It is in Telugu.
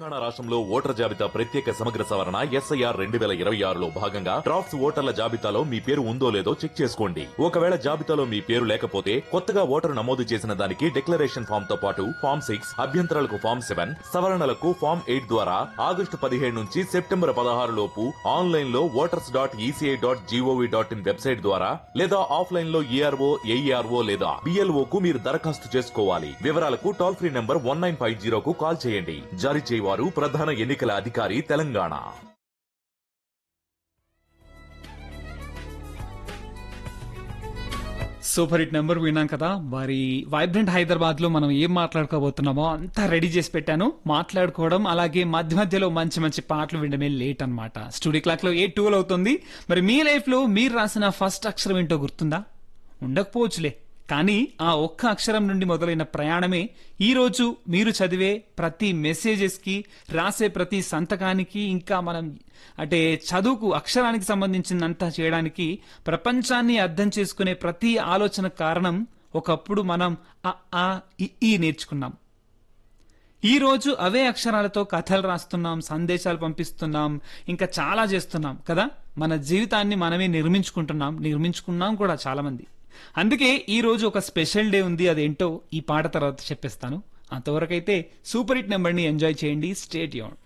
తెలంగాణ రాష్ట్రంలో ఓటర్ జాబితా ప్రత్యేక సమగ్ర సవరణ ఎస్ఐఆర్ రెండు వేల ఇరవై ఆరులో భాగంగా డ్రాఫ్ట్స్ ఓటర్ల జాబితాలో మీ పేరు ఉందో లేదో చెక్ చేసుకోండి ఒకవేళ జాబితాలో మీ పేరు లేకపోతే కొత్తగా ఓటరు నమోదు చేసిన దానికి డిక్లరేషన్ ఫామ్ తో పాటు ఫామ్ సిక్స్ అభ్యంతరాలకు ఫామ్ సెవెన్ సవరణలకు ఫామ్ ఎయిట్ ద్వారా ఆగస్టు పదిహేడు నుంచి సెప్టెంబర్ పదహారు లోపు ఆన్లైన్ లో voters dot ECI dot GOV dot in website ద్వారా లేదా ఆఫ్లైన్ లో ఈఆర్ఓ ఏఈఆర్ఓ లేదా బిఎల్ఓ కు మీరు దరఖాస్తు చేసుకోవాలి వివరాలకు toll free number one nine five జీరోకు కాల్ చేయండి జారీ చేయవారు ప్రధాన ఎన్నికల అధికారి తెలంగాణ సూపర్ హిట్ నెంబర్ విన్నాం కదా మరి వైబ్రెంట్ హైదరాబాద్ లో మనం ఏం మాట్లాడుకోబోతున్నామో అంతా రెడీ చేసి పెట్టాను మాట్లాడుకోవడం అలాగే మధ్య మధ్యలో మంచి మంచి పాటలు వినడమే లేట్ అన్నమాట స్టూడియో క్లాక్ లో ఏ టూల్ అవుతుంది మరి మీ లైఫ్ లో మీరు రాసిన ఫస్ట్ అక్షరం ఏంటో గుర్తుందా ఉండకపోవచ్చులే కానీ ఆ ఒక్క అక్షరం నుండి మొదలైన ప్రయాణమే ఈ రోజు మీరు చదివే ప్రతి మెసేజెస్ కి రాసే ప్రతి సంతకానికి ఇంకా మనం అంటే చదువుకు అక్షరానికి సంబంధించిందంతా చేయడానికి ప్రపంచాన్ని అర్థం చేసుకునే ప్రతి ఆలోచన కారణం ఒకప్పుడు మనం అ, ఆ ఇ, ఈ నేర్చుకున్నాం ఈ రోజు అవే అక్షరాలతో కథలు రాస్తున్నాం సందేశాలు పంపిస్తున్నాం ఇంకా చాలా చేస్తున్నాం కదా మన జీవితాన్ని మనమే నిర్మించుకుంటున్నాం నిర్మించుకున్నాం కూడా చాలా మంది అందుకే ఈ రోజు ఒక స్పెషల్ డే ఉంది అదేంటో ఈ పాట తర్వాత చెప్పేస్తాను అంతవరకైతే సూపర్ హిట్ నెంబర్ని ఎంజాయ్ చేయండి స్టేట్ యూన్